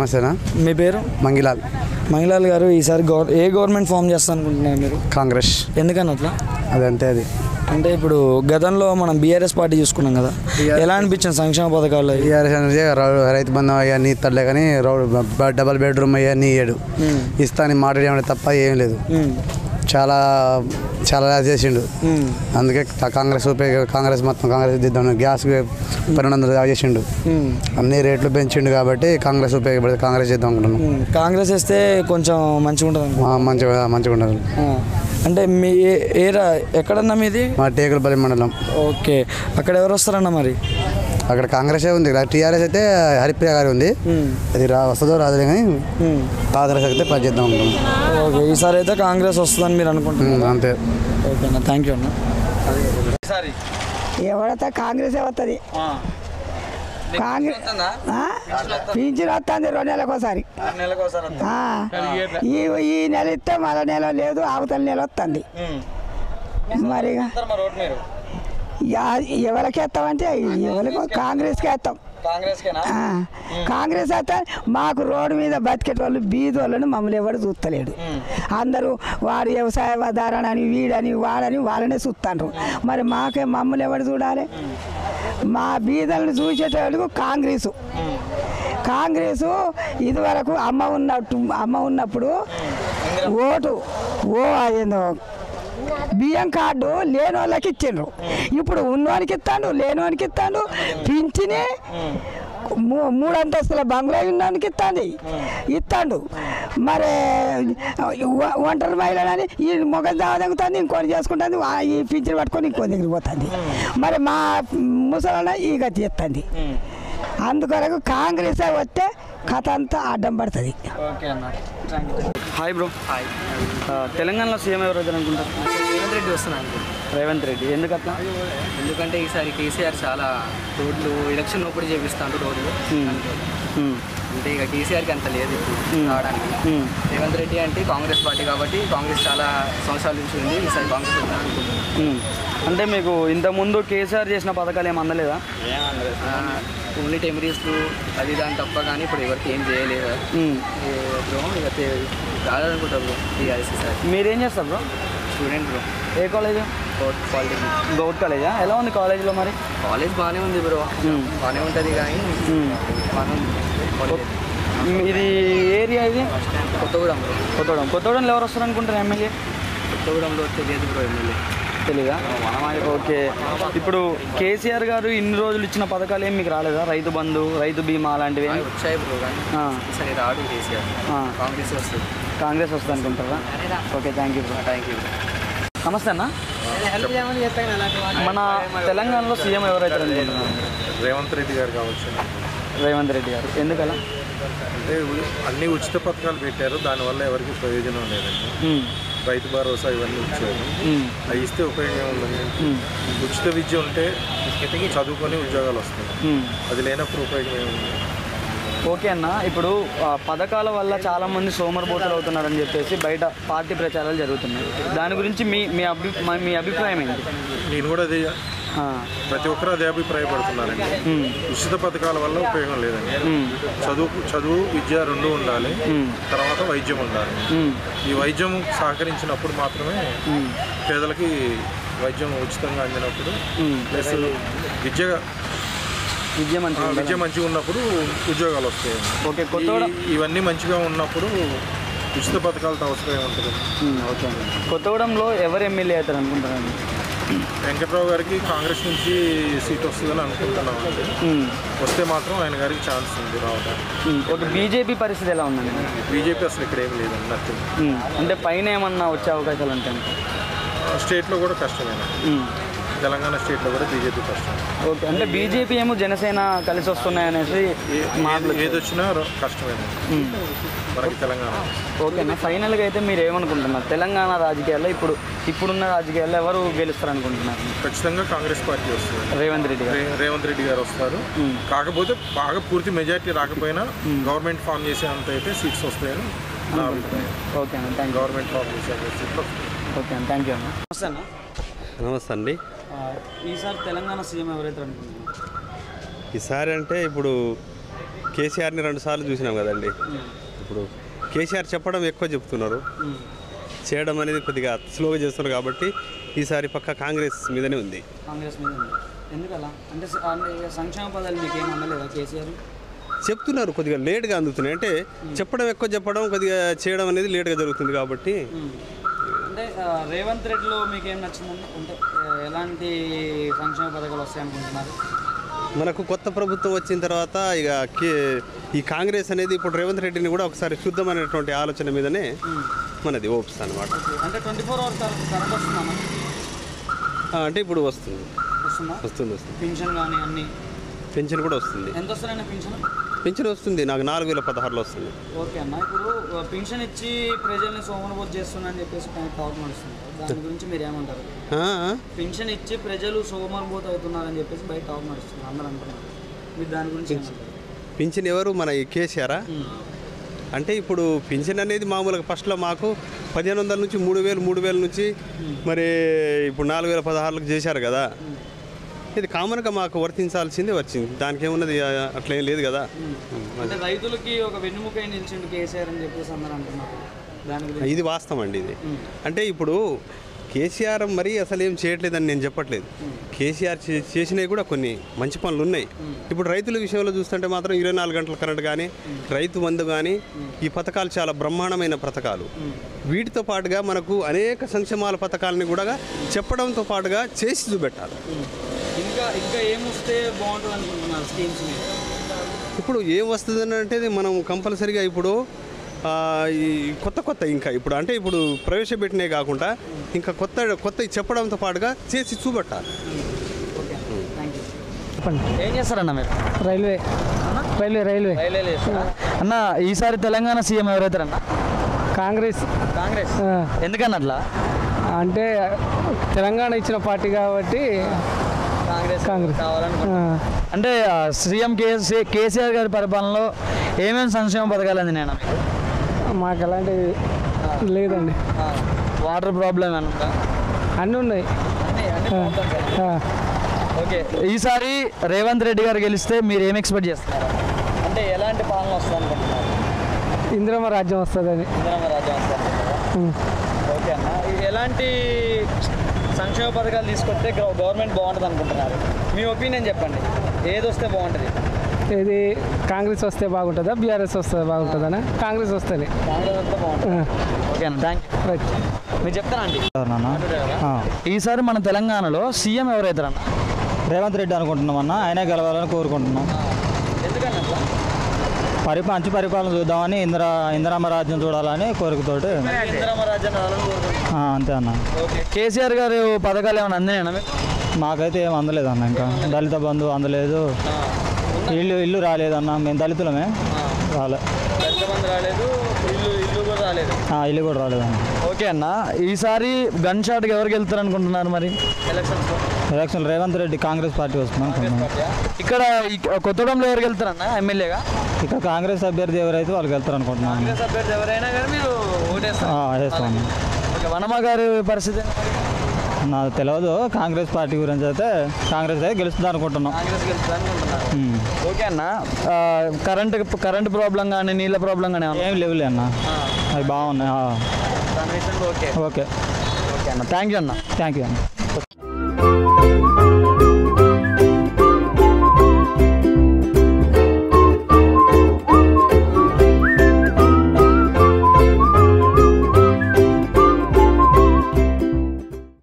నమస్తేనా మీ పేరు మంగిలాల్ మంగిలాల్ గారు ఈసారి గవర్ ఏ గవర్నమెంట్ ఫామ్ చేస్తా అనుకుంటున్నారు మీరు కాంగ్రెస్ ఎందుకని అట్లా అదంతే అది అంటే ఇప్పుడు గతంలో మనం బీఆర్ఎస్ పార్టీ చూసుకున్నాం కదా ఎలా అనిపించింది సంక్షేమ పథకాలు అవి? టీఆర్ఎస్ అనేది రౌ- రైతు బంధం అవన్నీ ఇస్తాడులే కానీ రౌ- బ- డబల్ బెడ్రూమ్ అవన్నీ ఇయ్యాడు ఇస్తా అని మాట్లాడేవాడు తప్ప ఏం లేదు ఉమ్, చాలా చాలా చేసిండు ఉమ్, అందుకే కా- కాంగ్రెస్ ఉపయోగ కాంగ్రెస్ మొత్తం కాంగ్రెస్ దిద్దాం గ్యాస్ పన్నెండు వందలు చేసిండు ఉమ్, అన్ని రేట్లు పెంచిండు కాబట్టి కాంగ్రెస్ ఉపయోగపడుతుంది కాంగ్రెస్ చేద్దాం అనుకుంటున్నాం ఉమ్. కాంగ్రెస్ వేస్తే కొంచెం మంచిగా ఉంటుంది అనుకో. ఆ, మంచిగా మంచిగా ఉండదు ఆ, అంటే మీ ఏ- ఏ రా ఎక్కడన్నా మీది మా టేకులపల్లి మండలం ఓకే అక్కడ ఎవరు వస్తారన్న మరి అక్కడ కాంగ్రెసే ఉంది టీఆర్ఎస్ అయితే హరిప్రియ గారి ఉంది ఉమ్, అది రా వస్తుందో రాదులే కానీ ఉమ్. కాంగ్రెస్ అయితే పని చేద్దాం అనుకుంటున్నాం ఓకే ఈసారి అయితే కాంగ్రెస్ వస్తుందని మీరు అనుకుంటున్నారు ఉమ్, అంతే ఓకేనా థ్యాంక్ యూ అన్న ఈసారి ఎవడతా కాంగ్రెస్ వస్తుంది కాంగ్రెస్ పింఛన్ వస్తుంది రెండు నెలలకు ఒకసారి నెలకోసారి ఆ, ఈ ఈ నెల ఇస్తే మళ్ళీ నెల లేదు అవతల నెల వస్తుంది మరి ఇక రోడ్ మీరు యా- ఎవరికి వేస్తామంటే ఎవరికి కాంగ్రెస్కి వేస్తాం కాంగ్రెస్కేనా ఆ, కాంగ్రెస్ అయితే మాకు రోడ్డు మీద బతికేటోళ్ళు బీది వాళ్ళని మమ్మల్ని ఎవడు చూస్తలేడు అందరూ వాడు వ్యవసాయదారని అని వీడని వాడని వాళ్ళనే చూస్తాండ్రు మరి మాకే మమ్మల్ని ఎవడు చూడాలి మా బీదలను చూసేటోళ్ళకు కాంగ్రెసు కాంగ్రెసు ఇదివరకు అమ్మ ఉన్నట్టు అమ్మ ఉన్నప్పుడు ఓటు ఓ అదేందో బియ్యం కార్డు లేని వాళ్ళకి ఇచ్చిండ్రు ఇప్పుడు ఉన్నవానికి ఇస్తాడు లేనివానికి ఇస్తాడు పింఛని మూ- మూడు అంతస్తుల బంగ్లా ఉన్నవానికి ఇస్తాంది ఇస్తాడు మరి వ- ఒంటరి మహిళని ఈ మొగ తగ్గుతుంది ఇంకోటి చేసుకుంటుంది వా- ఈ పింఛన్ పట్టుకొని ఇంకో దగ్గరికి పోతుంది మరి మా ముసలి ఈ గతి చేస్తుంది అందుకొరకు కాంగ్రెస్ వస్తే కథ అంతా అడ్డం పడుతుంది ఓకే అన్న హాయ్ బ్రో హాయ్ తెలంగాణలో సీఎం ఎవరు అవుతారు అనుకుంటారు రేవంత్ రెడ్డి వస్తున్నాను రేవంత్ రెడ్డి ఎందుకు అట్లా ఎందుకంటే ఈసారి కేసీఆర్ చాలా రోడ్లు ఎలక్షన్ అప్పుడు చేపిస్తాడు రోడ్లు ఉమ్, అంటే ఇక కేసీఆర్కి అంత లేదు ఇప్పుడు రావడానికి ఉమ్. రేవంత్ రెడ్డి అంటే కాంగ్రెస్ పార్టీ కాబట్టి కాంగ్రెస్ చాలా సంవత్సరాల నుంచి ఉంది ఈసారి కాంగ్రెస్ వస్తాను అనుకుంటున్నాను ఉమ్. అంటే మీకు ఇంతకుముందు కేసీఆర్ చేసిన పథకాలు ఏమి అందలేదా ఓన్లీ టెమరీస్లు అది దాని తప్ప కానీ ఇప్పుడు ఎవరికి ఏం చేయలేదు ఉమ్. ఏ బ్రో ఇక తే- రాదనుకుంటా బ్రో టీఆర్ఎస్ సార్ మీరేం చేస్తారు బ్రో స్టూడెంట్ బ్రో ఏ కాలేజ్ కోర్ట్ పాలిటెక్నిక్ గౌట్ కాలేజా ఎలా ఉంది కాలేజీలో మరి కాలేజ్ బాగానే ఉంది బ్రో ఉమ్. బాగానే ఉంటుంది కానీ ఉమ్. బాగానే ఉంది కాలేజ్. ఉమ్, ఇది ఏరియా ఇది కొత్తగూడెం బ్రో కొత్తగూడెం కొత్తగూడెంలో ఎవరు వస్తారు అనుకుంటారు ఎమ్మెల్యే కొత్తగూడెంలో తెలియదు బ్రో ఎమ్మెల్యే తెలీదా ఓకే ఇప్పుడు కేసీఆర్ గారు ఇన్ని రోజులు ఇచ్చిన పథకాలు ఏం మీకు రాలేదా రైతు బంధు రైతు బీమా అలాంటివి ఏం? వచ్చాయి బ్రో కానీ ఆ, ఈసారి రాడు కేసీఆర్ ఆ. కాంగ్రెస్ వస్తుంది కాంగ్రెస్ వస్తుంది అనుకుంటారా okay thank you thank you నమస్తే అన్న మన తెలంగాణలో సీఎం ఎవరైతే అనుకుంటున్నారు రేవంత్ రెడ్డి గారు కావచ్చు రేవంత్ రెడ్డి గారు ఎందుకలా అంటే ఉ- అన్ని ఉచిత పథకాలు పెట్టారు దానివల్ల ఎవరికి ప్రయోజనం లేదండి ఉమ్, రైతు భరోసా ఇవన్నీ ఇచ్చారు ఉమ్, అవి ఇస్తే ఉపయోగం ఉందండి ఉమ్, ఉచిత విద్య ఉంటే చదువుకొని ఉద్యోగాలు వస్తాయి ఉమ్. అది లేనప్పుడు ఉపయోగం ఏముంది ఓకే అన్న ఇప్పుడు ఆ, పథకాల వల్ల చాలా మంది సోమరిపోతులు అవుతున్నారని చెప్పేసి బయట పార్టీ ప్రచారాలు జరుగుతున్నాయి దాని గురించి మీ మీ అభి మా- మీ అభిప్రాయం ఏంటి నేను కూడా అదే ఆ, ప్రతి ఒక్కరు అదే అభిప్రాయపడుతున్నారండి ఉమ్, ఉచిత పథకాల వల్ల ఉపయోగం లేదండి ఉమ్, చదువు చదువు విద్య రెండు ఉండాలి ఉమ్, తర్వాత వైద్యం ఉండాలి ఉమ్, ఈ వైద్యం సహకరించినప్పుడు మాత్రమే ఉమ్, పేదలకి వైద్యం ఉచితంగా అందినప్పుడు ఉమ్. ప్లస్ విద్య విద్య మంచిగా ఆ, ఉండాలి. విద్య మంచిగా ఉన్నప్పుడు ఉద్యోగాలు వస్తాయి ఓకే కొత్తగూడెం ఈ- ఇవన్నీ మంచిగా ఉన్నప్పుడు ఉచిత పథకాలతో అవసరం ఏముంటుంది ఉమ్, ఓకే కొత్తగూడెంలో ఎవరు ఎమ్మెల్యే అవుతారు అనుకుంటారండి వెంకట్రావు గారికి కాంగ్రెస్ నుంచి సీట్ వస్తుందని అనుకుంటున్నాం ఉమ్, వస్తే మాత్రం ఆయన గారికి ఛాన్స్ ఉంది రావడానికి ఉమ్. ఓకే బీజేపీ పరిస్థితి ఎలా ఉందండి బీజేపీ అసలు ఇక్కడ ఏం లేదండి నథింగ్ ఉమ్, అంటే పైన ఏమన్నా వచ్చే అవకాశాలు ఉంటాయి స్టేట్లో కూడా కష్టమేనా ఉమ్, తెలంగాణ స్టేట్లో కూడా బీజేపీ కష్టం ఓకే అంటే బీజేపీ ఏమో జనసేన కలిసి వస్తున్నాయి అనేసి మాటలు ఏది- ఏది వచ్చినా ర- కష్టమేనా ఉమ్. మనకి తెలంగాణ ఓకేనా ఫైనల్గా అయితే మీరు ఏమనుకుంటున్నారు తెలంగాణ రాజకీయాల్లో ఇప్పుడు ఇప్పుడున్న రాజకీయాల్లో ఎవరు గెలుస్తారు అనుకుంటున్నారు ఖచ్చితంగా కాంగ్రెస్ పార్టీ వస్తుంది రేవంత్ రెడ్డి గారు రే- రేవంత్ రెడ్డి గారు వస్తారు మ్మ్. కాకపోతే బాగా పూర్తి మెజారిటీ రాకపోయినా గవర్నమెంట్ ఫామ్ చేసేంత అయితే సీట్స్ వస్తాయని నా అభిప్రాయం ఓకే అన్న థ్యాంక్ యూ గవర్నమెంట్ ఫామ్ చేసే సీట్లు వస్తాయి ఓకే అన్న థ్యాంక్ యూ అన్న నమస్తే అన్న నమస్తే అండి ఆ, ఈసారి తెలంగాణ సీఎం ఎవరైతే అనుకుంటున్నారు ఈసారి అంటే ఇప్పుడు కేసీఆర్ని రెండు సార్లు చూసినాం కదండి ఇప్పుడు కేసీఆర్ చెప్పడం ఎక్కువ చెప్తున్నారు చేయడం అనేది కొద్దిగా స్లోగా చేస్తున్నారు కాబట్టి ఈసారి పక్క కాంగ్రెస్ మీదనే ఉంది కాంగ్రెస్ మీద ఉంది ఎందుకలా అంటే స- అంటే సంక్షేమ పదాలు మీకు ఏం అందలేదా కేసీఆర్ చెప్తున్నారు కొద్దిగా లేట్గా అందుతున్నాయి అంటే చెప్పడం ఎక్కువ చెప్పడం కొద్దిగా చేయడం అనేది లేట్గా జరుగుతుంది కాబట్టి అంటే ఆ, రేవంత్ రెడ్డిలో మీకు ఏం నచ్చిందండి అంటే ఆ, ఎలాంటి సంక్షేమ పథకాలు వస్తాయి అనుకుంటున్నారు మనకు కొత్త ప్రభుత్వం వచ్చిన తర్వాత ఇక కే ఈ కాంగ్రెస్ అనేది ఇప్పుడు రేవంత్ రెడ్డిని కూడా ఒకసారి చూద్దామనేటువంటి ఆలోచన మీదనే మనది ఓప్స్ అనమాట అంటే ట్వంటీ ఫోర్ అవర్స్ కరెంట్ వస్తుందా మనకి? అంటే ఇప్పుడు వస్తుంది వస్తుందా వస్తుంది వస్తుంది పింఛన్ కానీ అన్ని పెన్షన్ కూడా వస్తుంది ఎంత వస్తారండి పింఛన్ పెన్షన్ వస్తుంది నాకు నాలుగు వేల పదహారులో వస్తుంది ఓకే అన్న ఇప్పుడు ఆ, పింఛన్ ఇచ్చి ప్రజల్ని సోమనబోధ చేస్తున్నా అని చెప్పేసి టాక్ నడుస్తుంది దాని గురించి మీరు ఏమంటారు ఆ, పింఛన్ ఇచ్చి ప్రజలు సోమరబోత అవుతున్నారని చెప్పేసి బయట టాక్ నడుస్తుంది అందరూ అంటున్నారు మీరు దాని గురించి ఏమంటారు పింఛన్ ఎవరు మన ఈ కేసీఆరా అంటే ఇప్పుడు పింఛన్ అనేది మామూలుగా ఫస్ట్లో మాకు పదిహేను వందల నుంచి మూడు వేలు మూడు వేల నుంచి మరి ఇప్పుడు నాలుగు వేల పదహారులకు చేశారు కదా ఇది కామన్గా మాకు వర్తించాల్సిందే వచ్చింది దానికి ఏమున్నది ఆ, అట్లా ఏం లేదు కదా అంటే రైతులకి ఒక వెన్నుముకై నిలిచిండు కేసీఆర్ అని చెప్పేసి అందరూ అంటున్నారు దాని గురించి ఇది వాస్తవం అండి ఇది అంటే ఇప్పుడు కేసీఆర్ మరి అసలు ఏం చేయట్లేదని నేను చెప్పట్లేదు కేసీఆర్ చే- చేసినవి కూడా కొన్ని మంచి పనులు ఉన్నాయి ఇప్పుడు రైతుల విషయంలో చూస్తుంటే మాత్రం ఇరవై నాలుగు గంటల కరెంట్ కానీ రైతు మందు కానీ ఈ పథకాలు చాలా బ్రహ్మాండమైన పథకాలు వీటితో పాటుగా మనకు అనేక సంక్షేమాల పథకాలని కూడా చెప్పడంతో పాటుగా చేసి చూపెట్టాలి ఇంకా ఇంకా ఏమొస్తే బాగుంటుంది అనుకుంటున్నారు స్కీమ్స్ మీద ఇప్పుడు ఏం వస్తుంది అంటే మనం కంపల్సరీగా ఇప్పుడు ఆ, ఈ కొత్త కొత్త ఇంకా ఇప్పుడు అంటే ఇప్పుడు ప్రవేశపెట్టినే కాకుండా ఇంకా కొత్త కొత్త చెప్పడంతో పాటుగా చేసి చూపెట్టాలి ఓకే థ్యాంక్ యూ ఏం చేస్తారన్న మీరు రైల్వే రైల్వే రైల్వే రైల్వే చేస్తారా అన్న ఈసారి తెలంగాణ సీఎం ఎవరైతారన్న కాంగ్రెస్ కాంగ్రెస్ ఆ, ఎందుకన్న అట్లా అంటే తెలంగాణ ఇచ్చిన పార్టీ కాబట్టి కాంగ్రెస్ కాంగ్రెస్. కావాలనుకుంటున్నా ఆ, అంటే ఆ, సీఎం కేసీ కేసీఆర్ గారి పరిపాలనలో ఏమేమి సంక్షేమ పథకాలు అందినాయి అన్న మీకు మాకు ఎలాంటివి లేదండి వాటర్ ప్రాబ్లం ఏమన్నా అన్నీ ఉన్నాయి ఆ, ఓకే ఈసారి రేవంత్ రెడ్డి గారు గెలిస్తే మీరు ఏం ఎక్స్పెక్ట్ చేస్తున్నారు అంటే ఎలాంటి పాలన వస్తుంది అనుకుంటున్నారు ఇందిరమ్మ రాజ్యం వస్తుందని ఇందిరమ్మ రాజ్యం వస్తుంది ఓకే అన్న ఇది ఎలాంటి సంక్షేమ పథకాలు తీసుకొస్తే గవ- గవర్నమెంట్ బాగుంటుంది అనుకుంటున్నారు మీ ఒపీనియన్ చెప్పండి ఏది వస్తే బాగుంటుంది ఇది కాంగ్రెస్ వస్తే బాగుంటుందా బీఆర్ఎస్ వస్తే బాగుంటుందనా కాంగ్రెస్ వస్తుంది కాంగ్రెస్ వస్తే బాగుంటుంది ఓకే అన్న థ్యాంక్ యూ రైట్ మీరు చెప్తారా అండి ఈసారి మన తెలంగాణలో సీఎం ఎవరైతారన్న రేవంత్ రెడ్డి అనుకుంటున్నాం అన్న ఆయనే గెలవాలని కోరుకుంటున్నాం ఎందుకన్నా అట్లా పరిపా మంచి పరిపాలన చూద్దామని ఇందిరా ఇందిరామ రాజ్యం చూడాలని కోరికతోటి ఇందిరమ్మ రాజ్యం రావాలని కోరుకుంటున్నాను ఆ, అంతే అన్న ఓకే కేసీఆర్ గారు పథకాలు ఏమైనా అందినాయన్నా మీకు మాకైతే ఏం అందలేదు అన్న ఇంకా దళిత బంధు అందలేదు ఇల్లు ఇల్లు రాలేదన్న మేము దళితులమే రాలే ఎంతమంది రాలేదు ఇల్లు ఇల్లు కూడా రాలేదు ఆ, ఇల్లు కూడా రాలేదన్న ఓకే అన్న ఈసారి గన్ షాట్కి ఎవరికి వెళ్తారు అనుకుంటున్నారు మరి elections election Revanth Reddy Congress party వస్తుంది అనుకుంటున్నాం ఇక్కడ ఈ కొత్తగూడెంలో ఎవరికి వెళ్తారన్న ఎమ్మెల్యేగా ఇక్కడ కాంగ్రెస్ అభ్యర్థి ఎవరైతే వాళ్ళకి వెళ్తారు అనుకుంటున్నాం కాంగ్రెస్ అభ్యర్థి ఎవరైనా కానీ మీరు ఓటేస్తారు ఆ, వేస్తాం అన్న. ఓకే వనమ గారి పరిస్థితి ఏంటి మరి? నాకు తెలియదు కాంగ్రెస్ పార్టీ గురించి అయితే కాంగ్రెస్ అయితే గెలుస్తుంది అనుకుంటున్నాం కాంగ్రెస్ గెలుస్తుంది అనుకుంటున్నారు ఉమ్. ఓకే అన్న ఆ, కరెంట్ కరెంట్ ప్రాబ్లం కానీ నీళ్ళ ప్రాబ్లం కానీ ఏమన్నా ఏం లేవులే అన్న అవి బాగున్నాయి ఆ, దాని విషయంలో ఓకే ఓకే ఓకే అన్న థ్యాంక్ యూ అన్న థ్యాంక్ యూ అన్న